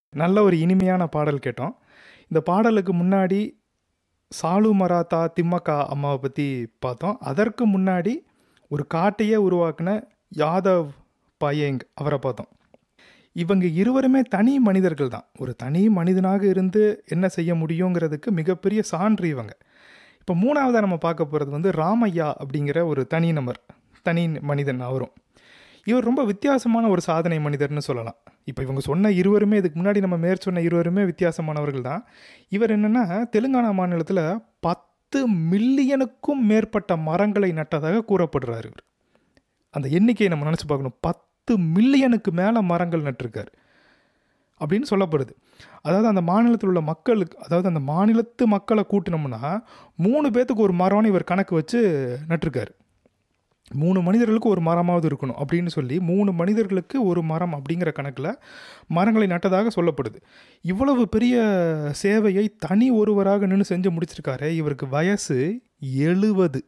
நல்ல ஒரு இனிமையான பாடல் கேட்டோம் இந்த பாடலுக்கு முன்னாடி சாலு மராத்தா திம்மக்கா அம்மாவை பற்றி பார்த்தோம் அதற்கு முன்னாடி ஒரு காட்டையே உருவாக்கின யாதவ் பயேங் அவரை பார்த்தோம் இவங்க இருவருமே தனி மனிதர்கள் தான் ஒரு தனி மனிதனாக இருந்து என்ன செய்ய முடியுங்கிறதுக்கு மிகப்பெரிய சான்று இவங்க இப்போ மூணாவதாக நம்ம பார்க்க போகிறது வந்து ராமையா அப்படிங்கிற ஒரு தனி நபர் தனி மனிதன் அவரும் இவர் ரொம்ப வித்தியாசமான ஒரு சாதனை மனிதர்னு சொல்லலாம் இப்போ இவங்க சொன்ன இருவருமே இதுக்கு முன்னாடி நம்ம மேற் சொன்ன இருவருமே வித்தியாசமானவர்கள் தான் இவர் என்னென்னா தெலுங்கானா மாநிலத்தில் பத்து மில்லியனுக்கும் மேற்பட்ட மரங்களை நட்டதாக கூறப்படுறாரு இவர் அந்த எண்ணிக்கையை நம்ம நினச்சி பார்க்கணும் பத்து மில்லியனுக்கு மேலே மரங்கள் நட்டிருக்காரு அப்படின்னு சொல்லப்படுது அதாவது அந்த மாநிலத்தில் உள்ள மக்களுக்கு அதாவது அந்த மாநிலத்து மக்களை கூட்டினோம்னா மூணு பேர்த்துக்கு ஒரு மரம்னு இவர் கணக்கு வச்சு நட்டிருக்காரு மூணு மனிதர்களுக்கு ஒரு மரமாவது இருக்கணும் அப்படின்னு சொல்லி மூணு மனிதர்களுக்கு ஒரு மரம் அப்படிங்கிற கணக்கில் மரங்களை நட்டதாக சொல்லப்படுது இவ்வளவு பெரிய சேவையை தனி ஒருவராக நின்று செஞ்சு முடிச்சிருக்காரு இவருக்கு வயசு எழுவது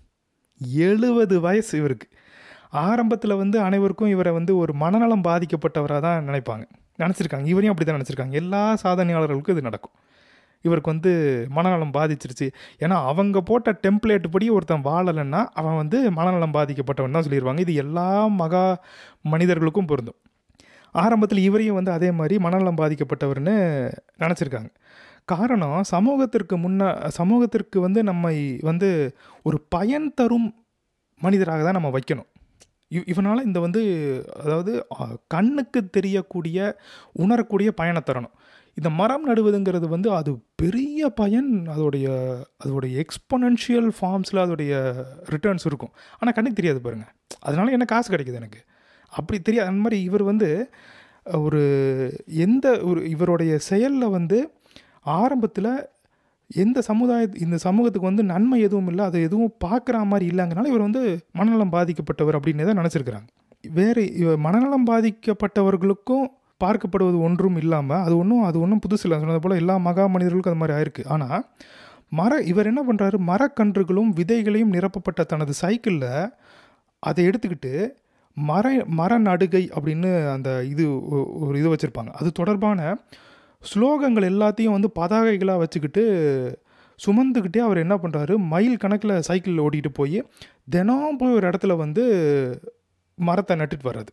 எழுவது வயசு இவருக்கு ஆரம்பத்தில் வந்து அனைவருக்கும் இவரை வந்து ஒரு மனநலம் பாதிக்கப்பட்டவராக தான் நினைப்பாங்க நினச்சிருக்காங்க இவரையும் அப்படி தான் நினச்சிருக்காங்க எல்லா சாதனையாளர்களுக்கும் இது நடக்கும் இவருக்கு வந்து மனநலம் பாதிச்சிருச்சு ஏன்னா அவங்க போட்ட டெம்ப்ளேட் படி ஒருத்தன் வாழலைன்னா அவன் வந்து மனநலம் பாதிக்கப்பட்டவன் தான் சொல்லிடுவாங்க இது எல்லா மகா மனிதர்களுக்கும் பொருந்தும் ஆரம்பத்தில் இவரையும் வந்து அதே மாதிரி மனநலம் பாதிக்கப்பட்டவர்னு நினச்சிருக்காங்க காரணம் சமூகத்திற்கு முன்ன சமூகத்திற்கு வந்து நம்மை வந்து ஒரு பயன் தரும் மனிதராக தான் நம்ம வைக்கணும் இவ் இவனால் இந்த வந்து அதாவது கண்ணுக்கு தெரியக்கூடிய உணரக்கூடிய பயனை தரணும் இந்த மரம் நடுவதுங்கிறது வந்து அது பெரிய பயன் அதோடைய அதோடைய எக்ஸ்பொனன்ஷியல் ஃபார்ம்ஸில் அதோடைய ரிட்டர்ன்ஸ் இருக்கும் ஆனால் கண்ணுக்கு தெரியாது பாருங்கள் அதனால என்ன காசு கிடைக்குது எனக்கு அப்படி தெரியாது அந்த மாதிரி இவர் வந்து ஒரு எந்த ஒரு இவருடைய செயலில் வந்து ஆரம்பத்தில் எந்த சமுதாய இந்த சமூகத்துக்கு வந்து நன்மை எதுவும் இல்லை அது எதுவும் பார்க்குற மாதிரி இல்லைங்கனால இவர் வந்து மனநலம் பாதிக்கப்பட்டவர் அப்படின்னு தான் நினச்சிருக்கிறாங்க வேறு இவர் மனநலம் பாதிக்கப்பட்டவர்களுக்கும் பார்க்கப்படுவது ஒன்றும் இல்லாமல் அது ஒன்றும் அது ஒன்றும் புதுசு இல்லை சொன்னது போல் எல்லா மகா மனிதர்களுக்கும் அது மாதிரி ஆயிருக்கு ஆனால் மர இவர் என்ன பண்ணுறாரு மரக்கன்றுகளும் விதைகளையும் நிரப்பப்பட்ட தனது சைக்கிளில் அதை எடுத்துக்கிட்டு மர மர நடுகை அப்படின்னு அந்த இது ஒரு இது வச்சுருப்பாங்க அது தொடர்பான ஸ்லோகங்கள் எல்லாத்தையும் வந்து பதாகைகளாக வச்சுக்கிட்டு சுமந்துக்கிட்டே அவர் என்ன பண்ணுறாரு மைல் கணக்கில் சைக்கிளில் ஓட்டிகிட்டு போய் தினம் போய் ஒரு இடத்துல வந்து மரத்தை நட்டுட்டு வர்றது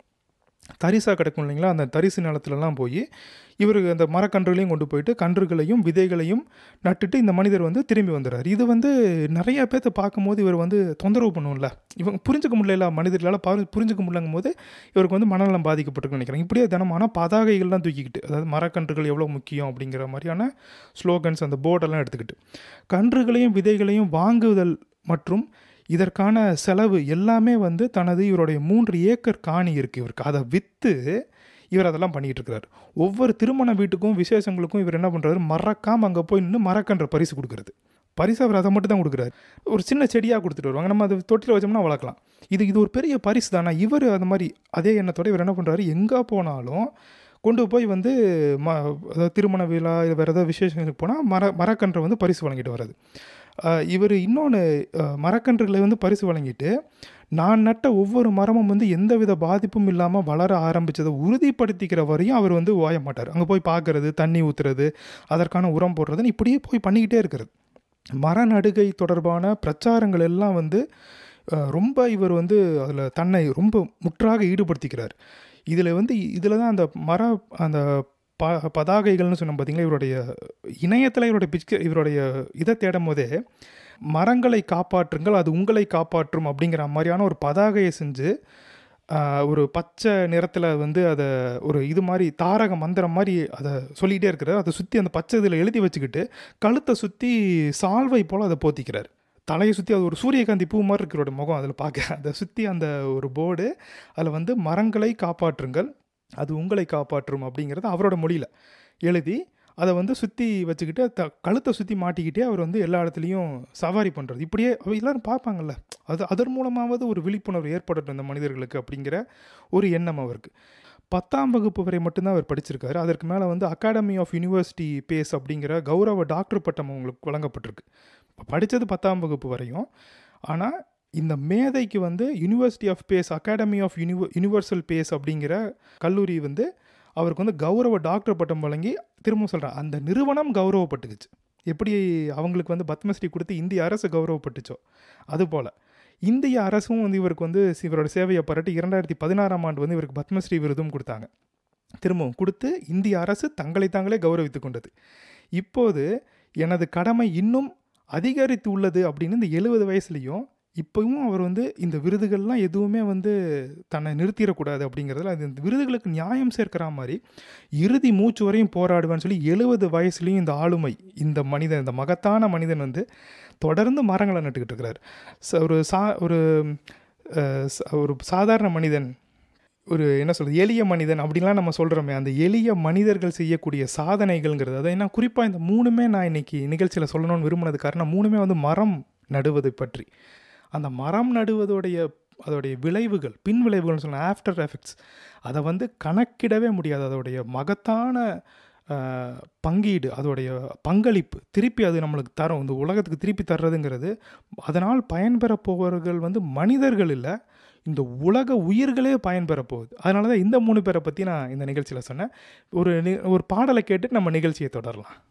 தரிசாக கிடக்கும் இல்லைங்களா அந்த தரிசு நிலத்துலலாம் போய் இவருக்கு அந்த மரக்கன்றுகளையும் கொண்டு போயிட்டு கன்றுகளையும் விதைகளையும் நட்டுட்டு இந்த மனிதர் வந்து திரும்பி வந்துடுறாரு இது வந்து நிறைய பேர்த்த பார்க்கும்போது இவர் வந்து தொந்தரவு பண்ணுவோம்ல இவங்க புரிஞ்சுக்க முடியல மனிதர்களால் பா புரிஞ்சுக்க முடியலங்கும் போது இவருக்கு வந்து மனநலம் பாதிக்கப்பட்டிருக்குன்னு நினைக்கிறேன் இப்படியே தினமான பதாகைகள்லாம் தூக்கிக்கிட்டு அதாவது மரக்கன்றுகள் எவ்வளோ முக்கியம் அப்படிங்கிற மாதிரியான ஸ்லோகன்ஸ் அந்த போர்டெல்லாம் எடுத்துக்கிட்டு கன்றுகளையும் விதைகளையும் வாங்குதல் மற்றும் இதற்கான செலவு எல்லாமே வந்து தனது இவருடைய மூன்று ஏக்கர் காணி இருக்குது இவருக்கு அதை விற்று இவர் அதெல்லாம் பண்ணிகிட்டு இருக்கிறார் ஒவ்வொரு திருமண வீட்டுக்கும் விசேஷங்களுக்கும் இவர் என்ன பண்ணுறாரு மறக்காமல் அங்கே போய் நின்று மரக்கன்ற பரிசு கொடுக்குறது பரிசு அவர் அதை மட்டும் தான் கொடுக்குறாரு ஒரு சின்ன செடியாக கொடுத்துட்டு வருவாங்க நம்ம அதை தொட்டில் வச்சோம்னா வளர்க்கலாம் இது இது ஒரு பெரிய பரிசு தானே இவர் அந்த மாதிரி அதே எண்ணத்தோட இவர் என்ன பண்ணுறாரு எங்கே போனாலும் கொண்டு போய் வந்து ம அதாவது திருமண விழா வேறு ஏதாவது விசேஷங்களுக்கு போனால் மர மரக்கன்றை வந்து பரிசு வழங்கிட்டு வர்றது இவர் இன்னொன்று மரக்கன்றுகளை வந்து பரிசு வழங்கிட்டு நான் நட்ட ஒவ்வொரு மரமும் வந்து எந்தவித பாதிப்பும் இல்லாமல் வளர ஆரம்பித்ததை உறுதிப்படுத்திக்கிற வரையும் அவர் வந்து ஓய மாட்டார் அங்கே போய் பார்க்குறது தண்ணி ஊற்றுறது அதற்கான உரம் போடுறதுன்னு இப்படியே போய் பண்ணிக்கிட்டே இருக்கிறது மர நடுகை தொடர்பான பிரச்சாரங்கள் எல்லாம் வந்து ரொம்ப இவர் வந்து அதில் தன்னை ரொம்ப முற்றாக ஈடுபடுத்திக்கிறார் இதில் வந்து இதில் தான் அந்த மர அந்த ப பதாகைகள்னு சொன்னோம் பார்த்தீங்களா இவருடைய இணையத்தில் இவருடைய பிக்சர் இவருடைய இதை தேடும் போதே மரங்களை காப்பாற்றுங்கள் அது உங்களை காப்பாற்றும் அப்படிங்கிற மாதிரியான ஒரு பதாகையை செஞ்சு ஒரு பச்சை நிறத்தில் வந்து அதை ஒரு இது மாதிரி தாரக மந்திரம் மாதிரி அதை சொல்லிகிட்டே இருக்கிறார் அதை சுற்றி அந்த பச்சை இதில் எழுதி வச்சுக்கிட்டு கழுத்தை சுற்றி சால்வை போல் அதை போத்திக்கிறார் தலையை சுற்றி அது ஒரு சூரியகாந்தி பூ மாதிரி இருக்கிறோட முகம் அதில் பார்க்க அதை சுற்றி அந்த ஒரு போர்டு அதில் வந்து மரங்களை காப்பாற்றுங்கள் அது உங்களை காப்பாற்றும் அப்படிங்கிறது அவரோட மொழியில் எழுதி அதை வந்து சுற்றி வச்சுக்கிட்டு த கழுத்தை சுற்றி மாட்டிக்கிட்டே அவர் வந்து எல்லா இடத்துலையும் சவாரி பண்ணுறது இப்படியே எல்லோரும் பார்ப்பாங்கல்ல அது அதன் மூலமாவது ஒரு விழிப்புணர்வு ஏற்படட்டும் இந்த மனிதர்களுக்கு அப்படிங்கிற ஒரு எண்ணம் அவருக்கு பத்தாம் வகுப்பு வரை மட்டும்தான் அவர் படிச்சிருக்காரு அதற்கு மேலே வந்து அகாடமி ஆஃப் யூனிவர்சிட்டி பேஸ் அப்படிங்கிற கௌரவ டாக்டர் பட்டம் அவங்களுக்கு வழங்கப்பட்டிருக்கு படித்தது பத்தாம் வகுப்பு வரையும் ஆனால் இந்த மேதைக்கு வந்து university of peace academy of uni universal peace அப்படிங்கிற கல்லூரி வந்து அவருக்கு வந்து கௌரவ டாக்டர் பட்டம் வழங்கி திரும்ப சொல்கிறேன் அந்த நிறுவனம் கௌரவப்பட்டுக்குச்சு எப்படி அவங்களுக்கு வந்து பத்மஸ்ரீ கொடுத்து இந்திய அரசு கௌரவப்பட்டுச்சோ அதுபோல் இந்திய அரசும் வந்து இவருக்கு வந்து இவரோட சேவையை பாராட்டி இரண்டாயிரத்தி பதினாறாம் ஆண்டு வந்து இவருக்கு பத்மஸ்ரீ விருதும் கொடுத்தாங்க திரும்பவும் கொடுத்து இந்திய அரசு தங்களை தாங்களே கௌரவித்து கொண்டது இப்போது எனது கடமை இன்னும் அதிகரித்து உள்ளது அப்படின்னு இந்த எழுபது வயசுலேயும் இப்போவும் அவர் வந்து இந்த விருதுகள்லாம் எதுவுமே வந்து தன்னை நிறுத்திடக்கூடாது அப்படிங்கிறதுல அது இந்த விருதுகளுக்கு நியாயம் சேர்க்கிற மாதிரி இறுதி மூச்சு வரையும் போராடுவேன்னு சொல்லி எழுபது வயசுலேயும் இந்த ஆளுமை இந்த மனிதன் இந்த மகத்தான மனிதன் வந்து தொடர்ந்து மரங்களை நட்டுக்கிட்டு இருக்கிறார் ச- ஒரு சா ஒரு அஹ், ச- ஒரு சாதாரண மனிதன் ஒரு என்ன சொல்கிறது எளிய மனிதன் அப்படின்லாம் நம்ம சொல்கிறோமே அந்த எளிய மனிதர்கள் செய்யக்கூடிய சாதனைகள்ங்கிறது அதை என்ன குறிப்பாக இந்த மூணுமே நான் இன்னைக்கு நிகழ்ச்சியில் சொல்லணும்னு விரும்பினது காரணம் மூணுமே வந்து மரம் நடுவதை பற்றி அந்த மரம் நடுவதோடைய அதோடைய விளைவுகள் பின் விளைவுகள்னு சொன்ன ஆஃப்டர் எஃபெக்ட்ஸ் அதை வந்து கணக்கிடவே முடியாது அதோடைய மகத்தான அஹ், பங்கீடு அதோடைய பங்களிப்பு திருப்பி அது நம்மளுக்கு தரும் இந்த உலகத்துக்கு திருப்பி தர்றதுங்கிறது அதனால் பயன்பெற போவர்கள் வந்து மனிதர்கள் இல்லை இந்த உலக உயிர்களே பயன்பெற போகுது அதனால தான் இந்த மூணு பேரை பற்றி நான் இந்த நிகழ்ச்சியில் சொன்னேன் ஒரு நி- ஒரு பாடலை கேட்டு நம்ம நிகழ்ச்சியை தொடரலாம்